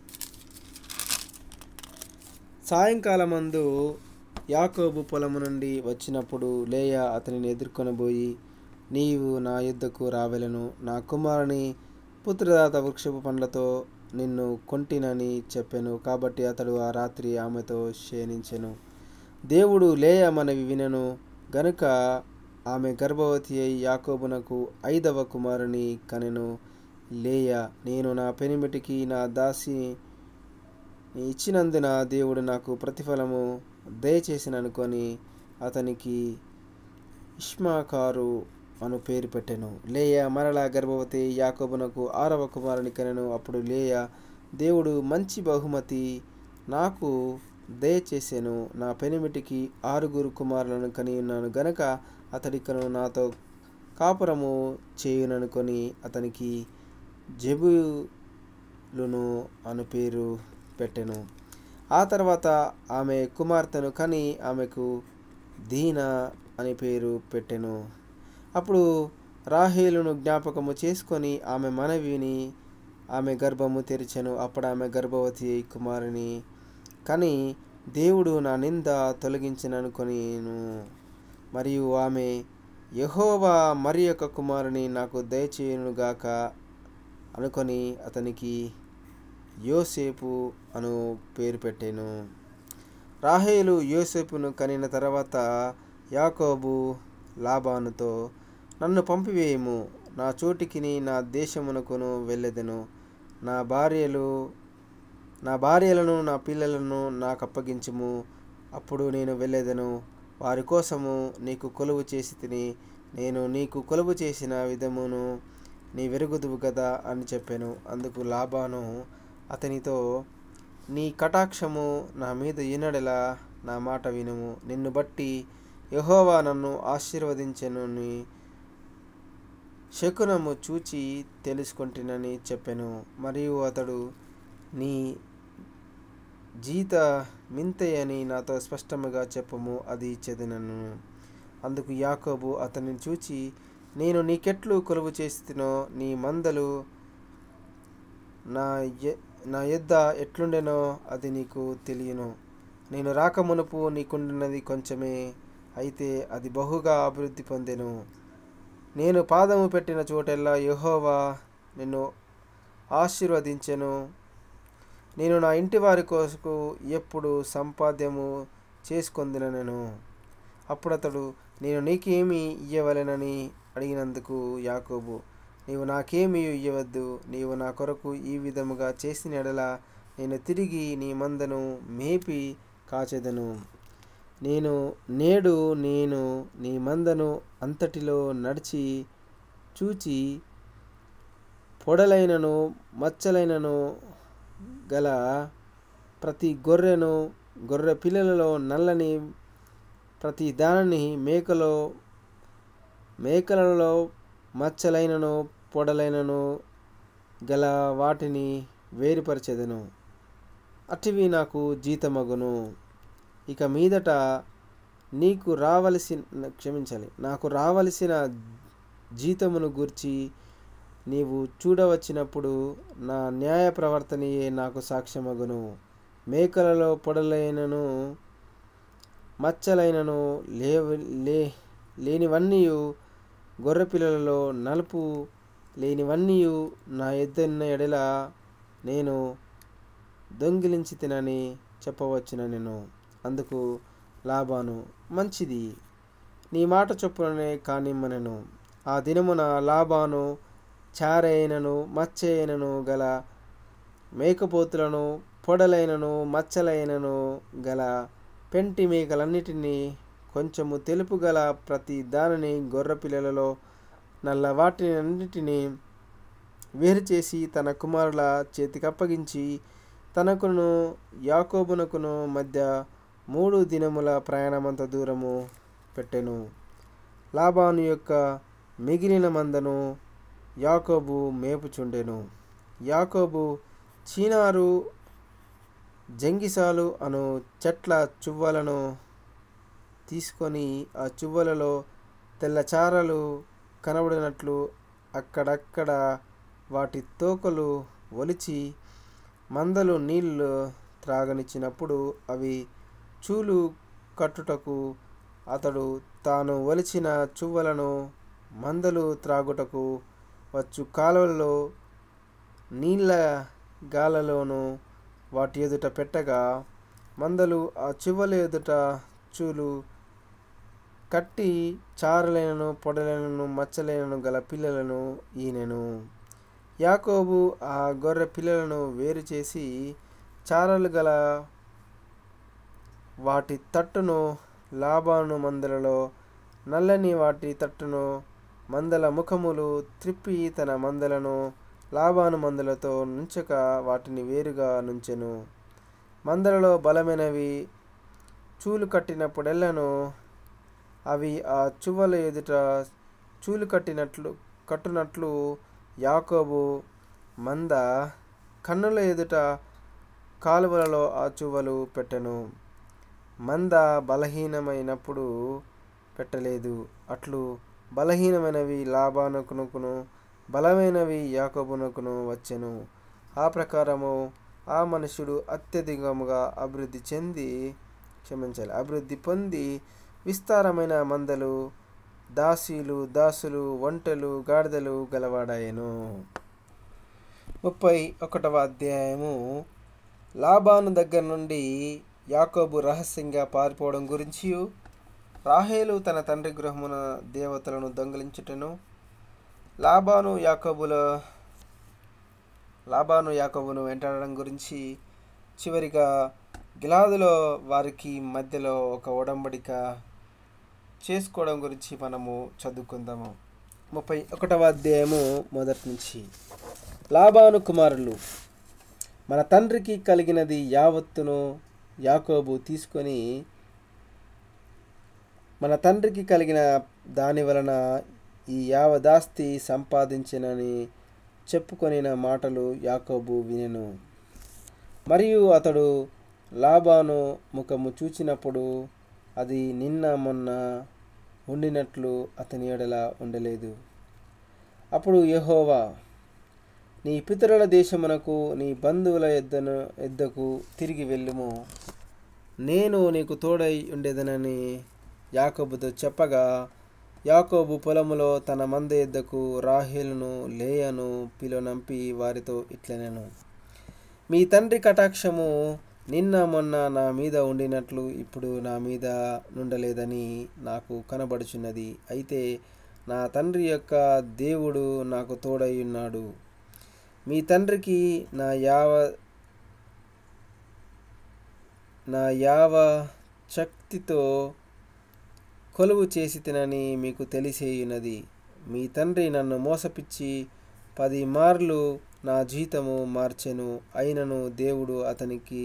సాయంకాలమందు యాకోబు పొలము నుండి వచ్చినప్పుడు లేయా అతనిని ఎదుర్కొనబోయి నీవు నా యుద్ధకు రావెలను నా కుమారుని పుత్రదాత వృక్షపు పండ్లతో నిన్ను కొంటినని చెప్పాను కాబట్టి అతడు ఆ రాత్రి ఆమెతో క్షేణించెను దేవుడు లేయ మనవి వినను గనుక ఆమె గర్భవతి అయి యాకోబునకు ఐదవ కుమారుని కనెను లేయ నేను నా పెనిమిటికి నా దాసి ఇచ్చినందున దేవుడు నాకు ప్రతిఫలము దయచేసిననుకొని అతనికి ఇష్మాకారు అను పేరు పెట్టెను లేయ మరలా గర్భవతి యాకోబునకు ఆరవ కుమారుని కనెను అప్పుడు లేయ దేవుడు మంచి బహుమతి నాకు దయచేసెను నా పెనిమిటికి ఆరుగురు కుమారులను కని ఉన్నాను గనక అతడికను నాతో కాపురము చేయుననుకొని అతనికి జబులును అను పేరు పెట్టెను ఆ తర్వాత ఆమె కుమార్తెను కని ఆమెకు దీన అని పేరు పెట్టెను అప్పుడు రాహేలును జ్ఞాపకము చేసుకొని ఆమె మనవిని ఆమె గర్భము తెరిచెను అప్పుడు ఆమె గర్భవతి అయి కుమారుని కానీ దేవుడు నా నింద తొలగించిననుకొనిను మరియు ఆమె యహోవా మరి యొక్క కుమారుని నాకు దయచేయునుగాక అనుకొని అతనికి యోసేపు అను పేరు పెట్టాను రాహేలు యోసేపును కనిన తర్వాత యాకోబు లాబానుతో నన్ను పంపివేయము నా చోటికిని నా దేశమునకును వెళ్ళెదను నా భార్యలు నా భార్యలను నా పిల్లలను నాకు అప్పగించుము అప్పుడు నేను వెళ్ళేదను వారి కోసము నీకు కొలువు చేసి తిని నేను నీకు కొలువు చేసిన విధమును నీ వెరుగుదువు కదా అని చెప్పాను అందుకు లాభాను అతనితో నీ కటాక్షము నా మీద ఈనడెలా నా మాట వినుము నిన్ను బట్టి యహోవా నన్ను ఆశీర్వదించెనని శకునము చూచి తెలుసుకుంటునని చెప్పాను మరియు అతడు నీ జీత మింతయని నాతో స్పష్టముగా చెప్పము అది ఇచ్చేదనను అందుకు యాకోబు అతనిని చూచి నేను నీకెట్లు కొలువు చేస్తునో నీ మందలు నా ఎ- నా యొద్ద ఎట్లుండెనో అది నీకు తెలియను నేను రాకమునుపు నీకుండినది కొంచెమే అయితే అది బహుగా అభివృద్ధి పొందెను నేను పాదము పెట్టిన చోటెల్లా యెహోవా నిన్ను ఆశీర్వదించెను నేను నా ఇంటి వారి కోసకు ఎప్పుడు సంపాద్యము చేసుకొందినను అప్పుడు అతడు నేను నీకేమి ఇయ్యవలెనని అడిగినందుకు యాకోబు నీవు నాకేమీ ఇయ్యవద్దు నీవు నా కొరకు ఈ విధముగా చేసిన ఎడల నేను తిరిగి నీ మందను మేపి కాచెదను నేను నేడు నేను నీ మందను అంతటిలో నడిచి చూచి పొడలైనను మచ్చలైనను గల ప్రతి గొర్రెను గొర్రె పిల్లలలో నల్లని ప్రతి దానిని మేకలో మేకలలో మచ్చలైనను పొడలైనను గల వాటిని వేరుపరచెదను అటివి నాకు జీతమగును ఇక మీదట నీకు రావలసిన క్షమించాలి నాకు రావలసిన జీతమును గూర్చి నీవు చూడవచ్చినప్పుడు నా న్యాయ ప్రవర్తనయే నాకు సాక్ష్యమగును మేకలలో పొడలైనను మచ్చలైనను లేవ లే లేనివన్నీ గొర్రెపిల్లలలో నలుపు లేనివన్నీ నా ఎద్దన్న ఎడల నేను దొంగిలించి తినని చెప్పవచ్చున నేను అందుకు లాబాను మంచిది నీ మాట చొప్పుననే కానిమ్మనెను ఆ దినమున లాబాను చారైనను మచ్చైనను గల మేకపోతులను పొడలైనను మచ్చలైనను గల పెంటి మేకలన్నిటినీ కొంచెము తెలుపు గల ప్రతి దానిని గొర్రె పిల్లలలో నల్ల వాటిని అన్నిటినీ వేరు చేసి తన కుమారుల చేతికి అప్పగించి తనకును యాకోబునకును మధ్య మూడు దినముల ప్రయాణమంత దూరము పెట్టెను లాబాను యొక్క మిగిలిన మందను యాకోబు మేపుచుండెను యాకోబు చీనారు జంగిసాలు అను చెట్ల చువ్వలను తీసుకొని ఆ చువ్వలలో తెల్లచారలు కనబడినట్లు అక్కడక్కడ వాటి తోకలు ఒలిచి మందలు నీళ్లు త్రాగనిచ్చినప్పుడు అవి చూలు కట్టుటకు అతడు తాను ఒలిచిన చువ్వలను మందలు త్రాగుటకు వచ్చు కాలువలలో నీళ్ళ గాలలోను వాటి ఎదుట పెట్టగా మందలు ఆ చువ్వల ఎదుట చూలు కట్టి చారలైనను పొడలైనను మచ్చలైనను గల పిల్లలను ఈనెను యాకోబు ఆ గొర్రె పిల్లలను వేరు చేసి చారలు గల వాటి తట్టును లాబాను మందలలో నల్లని వాటి తట్టును మందల ముఖములు త్రిప్పి తన మందలను లాబాను మందలతో నుంచక వాటిని వేరుగా నుంచెను మందలలో బలమైనవి చూలు కట్టినప్పుడెల్లను అవి ఆ చువ్వల ఎదుట చూలు కట్టినట్లు కట్టునట్లు యాకోబు మంద కన్నుల ఎదుట కాలువలలో ఆ చువ్వలు పెట్టెను మంద బలహీనమైనప్పుడు పెట్టలేదు అట్లు బలహీనమైనవి లాభానుకును బలమైనవి యాకోబునకును వచ్చెను ఆ ప్రకారము ఆ మనుషుడు అత్యధికముగా అభివృద్ధి చెంది క్షమించాలి అభివృద్ధి పొంది విస్తారమైన మందలు దాసీలు దాసులు ఒంటెలు గాడిదలు గలవాడాయను ముప్పై ఒకటవ అధ్యాయము లాబాను దగ్గర నుండి యాకోబు రహస్యంగా పారిపోవడం గురించి రాహేలు తన తండ్రి గృహమున దేవతలను దొంగిలించుటను లాబాను యాకోబుల లాబాను యాకోబును వెంటాడడం గురించి చివరిగా గిలాదులో వారికి మధ్యలో ఒక ఒడంబడిక చేసుకోవడం గురించి మనము చదువుకుందాము ముప్పై ఒకటవ అధ్యాయము మొదటి నుంచి లాబాను కుమారులు మన తండ్రికి కలిగినది యావత్తును యాకోబు తీసుకొని మన తండ్రికి కలిగిన దాని వలన ఈ యావదాస్తి సంపాదించినని చెప్పుకొనిన మాటలు యాకోబు వినెను మరియు అతడు లాబాను ముఖము చూచినప్పుడు అది నిన్న మొన్న ఉండినట్లు అతని ఎడల ఉండలేదు అప్పుడు యెహోవా నీ పితరుల దేశమునకు నీ బంధువుల ఎద్దను ఎద్దకు తిరిగి వెళ్ళుము నేను నీకు తోడై ఉండేదనని యాకోబుతో చెప్పగా యాకోబు పొలములో తన మంద ఎద్దకు రాహేలును లేయను పిలునంపి వారితో ఇట్లనెను మీ తండ్రి కటాక్షము నిన్న మొన్న నా మీద ఉండినట్లు ఇప్పుడు నా మీద నుండలేదని నాకు కనబడుచున్నది అయితే నా తండ్రి యొక్క దేవుడు నాకు తోడై ఉన్నాడు మీ తండ్రికి నా యావ నా యావ శక్తితో కొలువు చేసి తినని మీకు తెలిసేయున్నది మీ తండ్రి నన్ను మోసపిచ్చి పది మార్లు నా జీతము మార్చెను అయినను దేవుడు అతనికి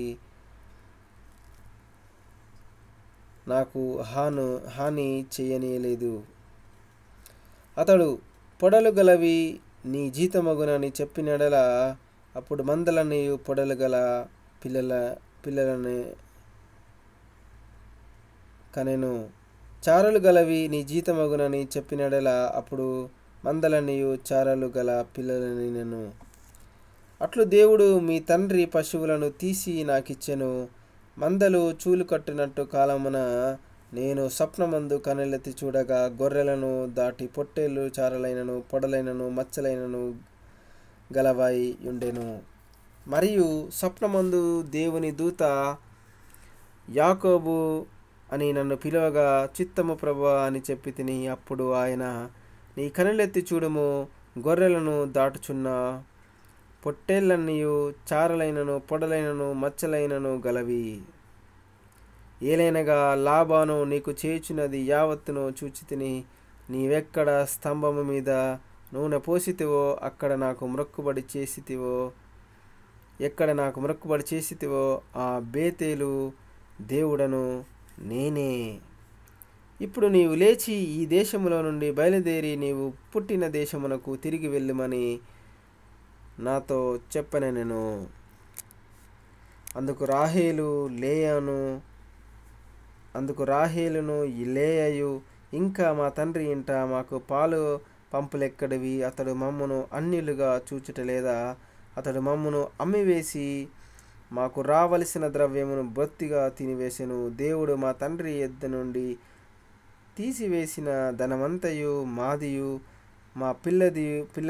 నాకు హాను హాని చేయనీయలేదు అతడు పొడలు గలవి నీ జీతమగునని చెప్పినడల అప్పుడు మందలని పొడలు గల పిల్లల పిల్లలని కనెను చారలు గలవి నీ జీతమగునని చెప్పినడల అప్పుడు మందలనియు చారలు గల పిల్లలని నేను అట్లు దేవుడు మీ తండ్రి పశువులను తీసి నాకిచ్చెను మందలు చూలు కట్టినట్టు కాలమున నేను స్వప్నమందు కనులెత్తి చూడగా గొర్రెలను దాటి పొట్టేళ్ళు చారలైనను పొడలైనను మచ్చలైనను గలవాయి ఉండెను మరియు స్వప్నమందు దేవుని దూత యాకోబు అని నన్ను పిలువగా చిత్తము ప్రభు అని చెప్పి తిని అప్పుడు ఆయన నీ కనులెత్తి చూడుము గొర్రెలను దాటుచున్న పొట్టేళ్ళన్నీయు చారలైనను పొడలైనను మచ్చలైనను గలవి ఏలైనగా లాభాను నీకు చేయుచున్నది యావత్తును చూచి తిని నీవెక్కడ స్తంభము మీద నూనె పోసితివో అక్కడ నాకు మ్రొక్కుబడి చేసితివో ఎక్కడ నాకు మ్రొక్కుబడి చేసితివో ఆ బేతేలు దేవుడను నేనే ఇప్పుడు నీవు లేచి ఈ దేశములో నుండి బయలుదేరి నీవు పుట్టిన దేశమునకు తిరిగి వెళ్ళమని నాతో చెప్పన నేను అందుకు రాహేలు లేయాను అందుకు రాహేలును ఈ లేయయు ఇంకా మా తండ్రి ఇంట మాకు పాలు పంపులెక్కడివి అతడు మమ్మను అన్యులుగా చూచుట లేదా అతడు మమ్మను అమ్మివేసి మాకు రావలసిన ద్రవ్యమును బొత్తిగా తినివేసెను దేవుడు మా తండ్రి ఎద్ద నుండి తీసివేసిన ధనమంతయు మాదియు మా పిల్లది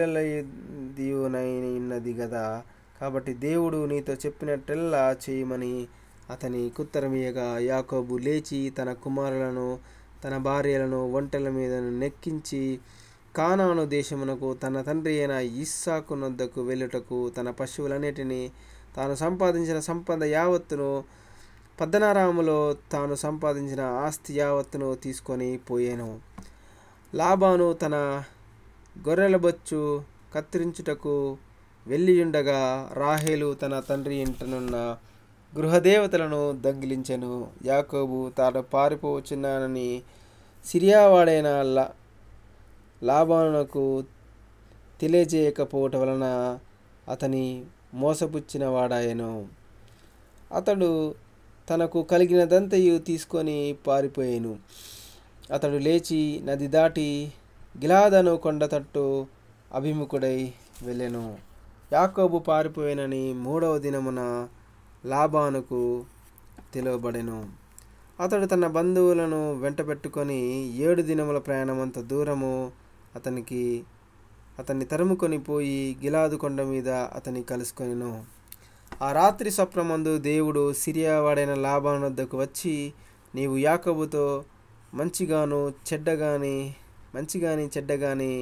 పిల్లలదియునైనది కదా కాబట్టి దేవుడు నీతో చెప్పినట్టెల్లా చేయమని అతని కుత్తరమీయగా యాకోబు లేచి తన కుమారులను తన భార్యలను ఒంటెల మీద నెక్కించి కానాను దేశమునకు తన తండ్రి అయిన ఇస్సాకు నొద్దకు వెళ్ళుటకు తన పశువులన్నిటినీ తాను సంపాదించిన సంపద యావత్తును పద్దనారాములో తాను సంపాదించిన ఆస్తి యావత్తును తీసుకొని పోయాను లాబాను తన గొర్రెల బొచ్చు కత్తిరించుటకు వెళ్ళియుండగా రాహేలు తన తండ్రి ఇంటనున్న గృహదేవతలను దొంగిలించెను యాకోబు తాను పారిపోవచ్చున్నానని సిరియావాడైన లా లాబానునకు తెలియజేయకపోవటం వలన అతని మోసపుచ్చిన వాడాయను అతడు తనకు కలిగినదంతయు తీసుకొని పారిపోయాను అతడు లేచి నది దాటి గిలాదను కొండ తట్టు అభిముఖుడై వెళ్ళెను యాకోబు పారిపోయినని మూడవ దినమున లాబానుకు తెలియబడెను అతడు తన బంధువులను వెంట పెట్టుకొని ఏడు దినముల ప్రయాణమంత దూరము అతనికి అతన్ని తరుముకొని పోయి గిలాదు కొండ మీద అతని కలుసుకొనిను ఆ రాత్రి స్వప్నమందు దేవుడు సిరియా వాడైన లాభాను వద్దకు వచ్చి నీవు యాకబుతో మంచిగాను చెడ్డగాని మంచిగాని చెడ్డగాని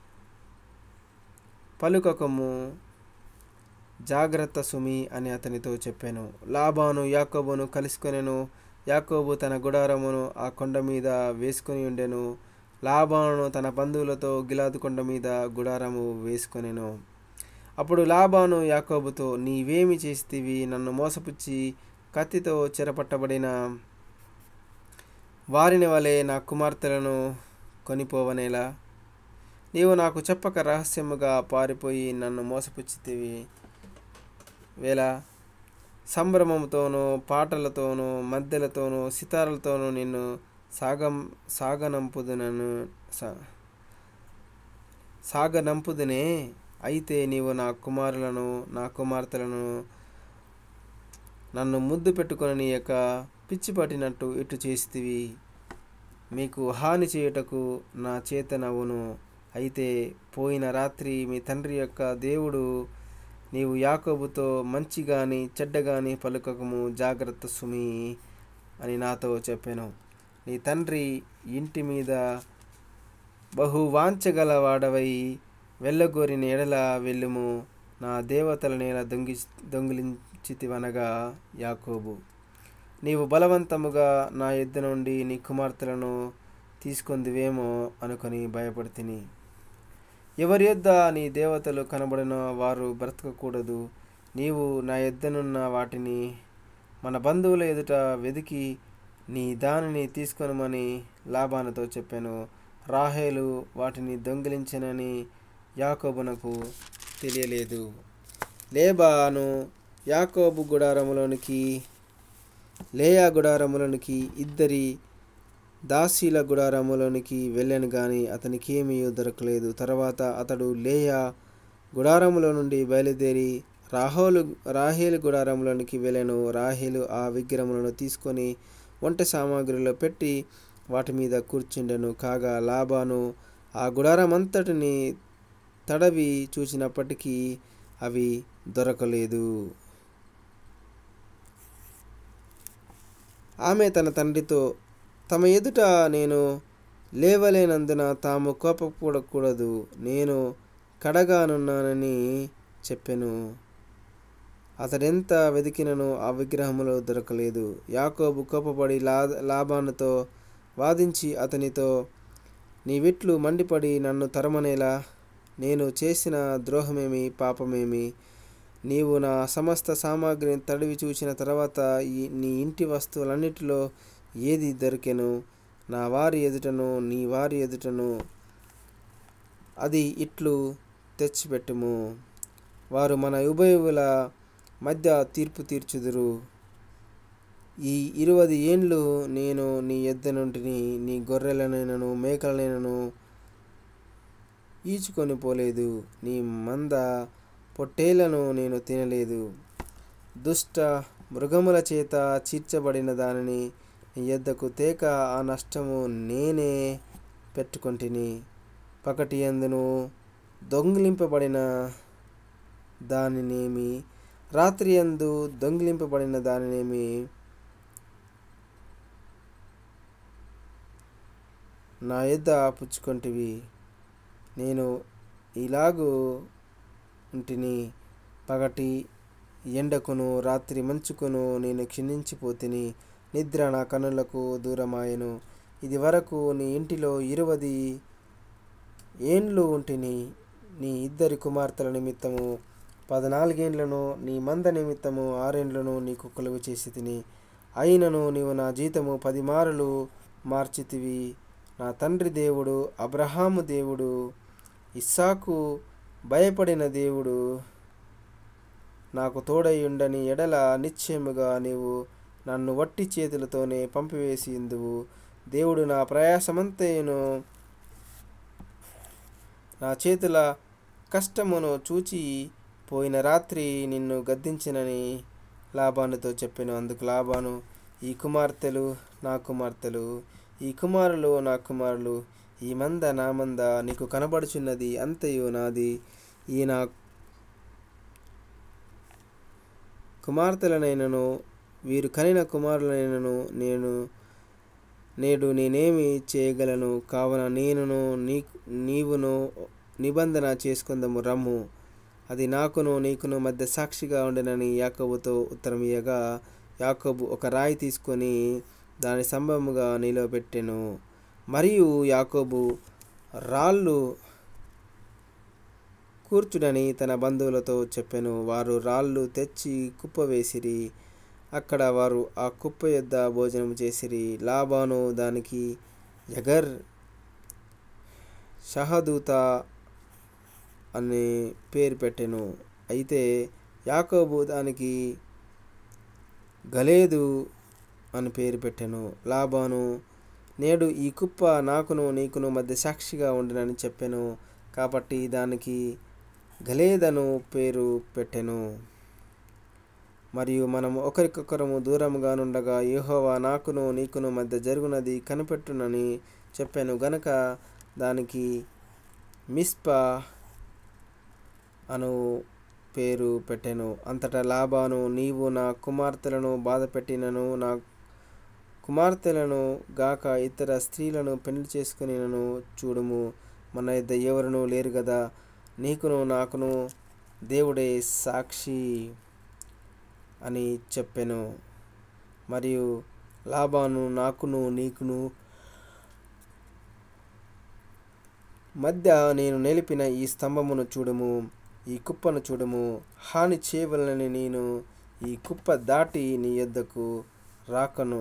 పలుకకము జాగ్రత్త సుమి అని అతనితో చెప్పాను లాబాను యాకోబును కలుసుకొనెను యాకోబు తన గుడారమును ఆ కొండ మీద వేసుకొని ఉండెను లాబాను తన బంధువులతో గిలాదు కొండ మీద గుడారము వేసుకొనెను అప్పుడు లాబాను యాకోబుతో నీవేమి చేస్తీవి నన్ను మోసపుచ్చి కత్తితో చెరపట్టబడిన వారిని వలె నా కుమార్తెలను కొనిపోవనేలా నీవు నాకు చెప్పక రహస్యముగా పారిపోయి నన్ను మోసపుచ్చితివి వేళ సంభ్రమంతోనూ పాటలతోనూ మద్దెలతోనూ సితారలతోనూ నిన్ను సాగం సాగనంపుదునను సా- సాగనంపుదునే అయితే నీవు నా కుమారులను నా కుమార్తెలను నన్ను ముద్దు పెట్టుకొని యొక్క పిచ్చి పట్టినట్టు ఇటు చేస్తివి మీకు హాని చేయుటకు నా చేత నవ్వును అయితే పోయిన రాత్రి మీ తండ్రి యొక్క దేవుడు నీవు యాకోబుతో మంచి గాని చెడ్డ గాని పలుకకము జాగ్రత్త సుమి అని నాతో చెప్పాను నీ తండ్రి ఇంటి మీద బహు వాంచగల వాడవై వెళ్ళగోరిన ఎడల వెళ్ళుము నా దేవతల నేల దొంగి దొంగిలించితివనగా యాకోబు నీవు బలవంతముగా నా యుద్ధ నుండి నీ కుమార్తెలను తీసుకొందివేమో అనుకొని భయపడితిని ఎవరి యొద్ద నీ దేవతలు కనబడిన వారు బ్రతకకూడదు నీవు నా యొద్దనున్న వాటిని మన బంధువుల ఎదుట వెదికి నీ దానిని తీసుకొనమని లాభానతో చెప్పాను రాహేలు వాటిని దొంగిలించనని యాకోబునకు తెలియలేదు లేబాను యాకోబు గుడారములోనికి లేయా గుడారములోనికి ఇద్దరి దాసీల గుడారములోనికి వెళ్ళాను గాని అతనికి ఏమీ దొరకలేదు తర్వాత అతడు లేయా గుడారములో నుండి బయలుదేరి రాహోలు రాహేలు గుడారంలోనికి వెళ్ళాను రాహేలు ఆ విగ్రహములను తీసుకొని వంట సామాగ్రిలో పెట్టి వాటి మీద కూర్చుండెను కాగా లాబాను ఆ గుడారం అంతటిని తడవి చూసినప్పటికీ అవి దొరకలేదు ఆమె తన తండ్రితో తమ ఎదుట నేను లేవలేనందున తాము కోపపడకూడదు నేను కడగానున్నానని చెప్పెను అతడెంత వెతికినను ఆ విగ్రహములో దొరకలేదు యాకోబు కోపపడి లా లాభానుతో వాదించి అతనితో నీవిట్లు మండిపడి నన్ను తరమనేలా నేను చేసిన ద్రోహమేమి పాపమేమి నీవు నా సమస్త సామాగ్రిని తడివి చూసిన తర్వాత ఈ నీ ఇంటి వస్తువులన్నిటిలో ఏది దొరికెను నా వారి ఎదుటను నీ వారి ఎదుటను అది ఇట్లు తెచ్చిపెట్టుము వారు మన ఉభయుల మధ్య తీర్పు తీర్చుదురు ఈ ఇరువది ఏండ్లు నేను నీ ఎద్ద నుండిని నీ గొర్రెలనైనను మేకలనైనను ఈచుకొని పోలేదు నీ మంద పొట్టేళ్లను నేను తినలేదు దుష్ట మృగముల చేత చీర్చబడిన దానిని నీ యొద్దకు తేక ఆ నష్టము నేనే పెట్టుకొంటిని పకటి అందును దొంగిలింపబడిన దానినేమి రాత్రి అందు దొంగిలింపబడిన దానినేమి నా యొద్ద పుచ్చుకొంటివి నేను ఇలాగు ఉంటిని పగటి ఎండకును రాత్రి మంచుకును నేను క్షీణించిపోతిని నిద్ర నా కనులకు దూరమాయెను ఇది వరకు నీ ఇంటిలో ఇరువది ఏండ్లు ఉంటిని నీ ఇద్దరి కుమార్తెల నిమిత్తము పద్నాలుగేండ్లను నీ మంద నిమిత్తము ఆరేండ్లను నీకు కొలువు చేసి తిని అయినను నీవు నా జీతము పది మారులు మార్చితివి నా తండ్రి దేవుడు అబ్రహాము దేవుడు ఇస్సాకు భయపడిన దేవుడు నాకు తోడై ఉండని ఎడల నిశ్చయముగా నీవు నన్ను వట్టి చేతులతోనే పంపివేసి ఇందువు దేవుడు నా ప్రయాసమంతయును నా చేతుల కష్టమును చూచి పోయిన రాత్రి నిన్ను గద్దించినని లాభానుతో చెప్పాను అందుకు లాభాను ఈ కుమార్తెలు నా కుమార్తెలు ఈ కుమారులు నా కుమారులు ఈ మంద నా మంద నీకు కనబడుచున్నది అంతయు నాది ఈ నా కుమార్తెలనైనను వీరు కనిన కుమారులైనను నేను నేడు నేనేమి చేయగలను కావున నేనును నీ నీవును నిబంధన చేసుకుందాము రమ్ము అది నాకును నీకును మధ్య సాక్షిగా ఉండనని యాకోబుతో ఉత్తరం ఇయ్యగా యాకోబు ఒక రాయి తీసుకొని దాని సంభవముగా నిలబెట్టెను మరియు యాకోబు రాళ్ళు కూర్చుడని తన బంధువులతో చెప్పెను వారు రాళ్ళు తెచ్చి కుప్ప వేసిరి అక్కడ వారు ఆ కుప్ప యొద్ద భోజనం చేసిరి లాబాను దానికి యగర్ షహదూత అనే పేరు పెట్టెను అయితే యాకోబు దానికి గలేదు అని పేరు పెట్టెను లాబాను నేడు ఈ కుప్ప నాకును నీకును మధ్య సాక్షిగా ఉండనని చెప్పెను కాబట్టి దానికి గలేదను పేరు పెట్టెను మరియు మనము ఒకరికొకరము దూరముగా నుండగా యెహోవా నాకును నీకును మధ్య జరుగునది కనిపెట్టునని చెప్పాను గనక దానికి మిస్పా అను పేరు పెట్టెను అంతటా లాబాను నీవు నా కుమార్తెలను బాధపెట్టినను నా కుమార్తెలను గాక ఇతర స్త్రీలను పెళ్లి చేసుకునినను చూడుము మన ఇద్ద ఎవరును లేరు కదా నీకును నాకును దేవుడే సాక్షి అని చెప్పెను మరియు లాబాను నాకును నీకును మధ్య నేను నిలిపిన ఈ స్తంభమును చూడుము ఈ కుప్పను చూడుము హాని చేయవలనని నేను ఈ కుప్ప దాటి నీ యొద్దకు రాకను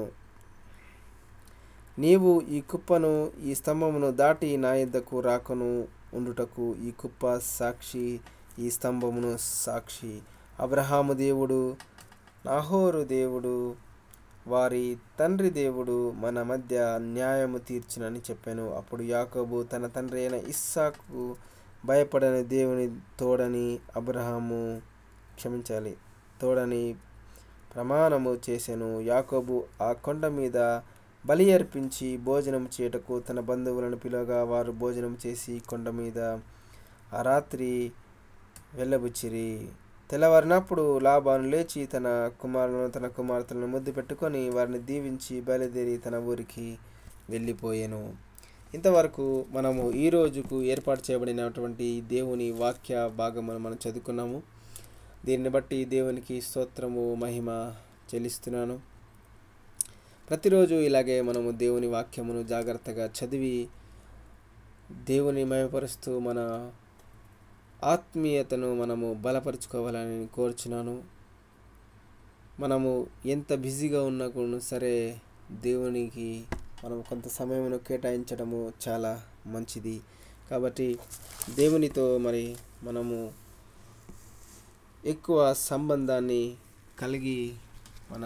నీవు ఈ కుప్పను ఈ స్తంభమును దాటి నా యొద్దకు రాకను ఉండుటకు ఈ కుప్ప సాక్షి ఈ స్తంభమును సాక్షి అబ్రహాము దేవుడు నాహోరు దేవుడు వారి తండ్రి దేవుడు మన మధ్య న్యాయము తీర్చునని చెప్పాను అప్పుడు యాకోబు తన తండ్రి అయిన ఇస్సాకు భయపడని దేవుని తోడని అబ్రహాము క్షమించాలి తోడని ప్రమాణము చేసెను యాకోబు ఆ కొండ మీద బలి అర్పించి భోజనం చేయటకు తన బంధువులను పిలవగా వారు భోజనం చేసి కొండ మీద ఆ రాత్రి వెళ్ళబుచ్చిరి తెల్లవారినప్పుడు లాబాను లేచి తన కుమారులను తన కుమార్తెలను ముద్దు పెట్టుకొని వారిని దీవించి బయలుదేరి తన ఊరికి వెళ్ళిపోయాను ఇంతవరకు మనము ఈ రోజుకు ఏర్పాటు చేయబడినటువంటి దేవుని వాక్య భాగమును మనం చదువుకున్నాము దీన్ని బట్టి దేవునికి స్తోత్రము మహిమ చెల్లిస్తున్నాను ప్రతిరోజు ఇలాగే మనము దేవుని వాక్యమును జాగ్రత్తగా చదివి దేవుని మయపరుస్తూ మన ఆత్మీయతను మనము బలపరుచుకోవాలని కోరుచున్నాను మనము ఎంత బిజీగా ఉన్నా కూడా సరే దేవునికి మనం కొంత సమయమును కేటాయించడము చాలా మంచిది కాబట్టి దేవునితో మరి మనము ఎక్కువ సంబంధాన్ని కలిగి మన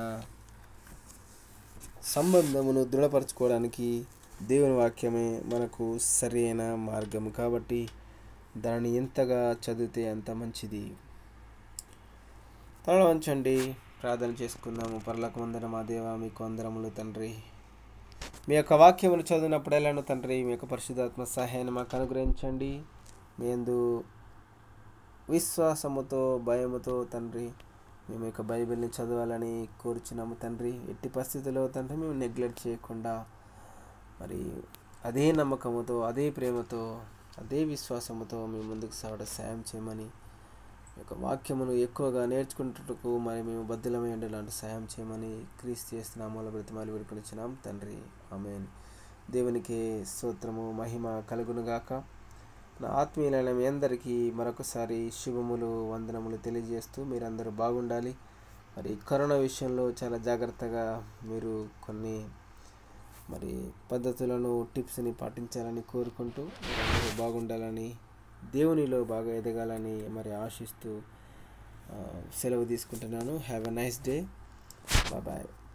సంబంధమును దృఢపరచుకోవడానికి దేవుని వాక్యమే మనకు సరైన మార్గం కాబట్టి దానిని ఎంతగా చదివితే అంత మంచిది తల వంచండి ప్రార్థన చేసుకుందాము పర్లకు వందన మా దేవ మీకు అందరములు తండ్రి మీ యొక్క వాక్యములు చదివినప్పుడెల్లాను తండ్రి మీ యొక్క పరిశుధాత్మ సహాయాన్ని మాకు అనుగ్రహించండి మేందు విశ్వాసముతో భయముతో తండ్రి మేము యొక్క బైబిల్ని చదవాలని కోరుచున్నాము తండ్రి ఎట్టి పరిస్థితుల్లో తండ్రి మేము నెగ్లెక్ట్ చేయకుండా మరి అదే నమ్మకముతో అదే ప్రేమతో అదే విశ్వాసముతో మేము ముందుకు సాగడం సాయం చేయమని ఈ యొక్క వాక్యమును ఎక్కువగా నేర్చుకుంటుటకు మరి మేము బద్దులమై ఉండేలాంటి సాయం చేయమని క్రీస్తు చేస్తున్నాము బ్రతిమాలి వేడుకొనిచ్చినాం తండ్రి ఆమెన్ దేవునికి స్తోత్రము మహిమ కలుగునుగాక నా ఆత్మీయులైన మీ అందరికీ మరొకసారి శుభములు వందనములు తెలియజేస్తూ మీరందరూ బాగుండాలి మరి కరోనా విషయంలో చాలా జాగ్రత్తగా మీరు కొన్ని మరి పద్ధతులను టిప్స్ని పాటించాలని కోరుకుంటూ మీరందరూ బాగుండాలని దేవునిలో బాగా ఎదగాలని మరి ఆశిస్తూ ఆ, సెలవు తీసుకుంటున్నాను have a nice day bye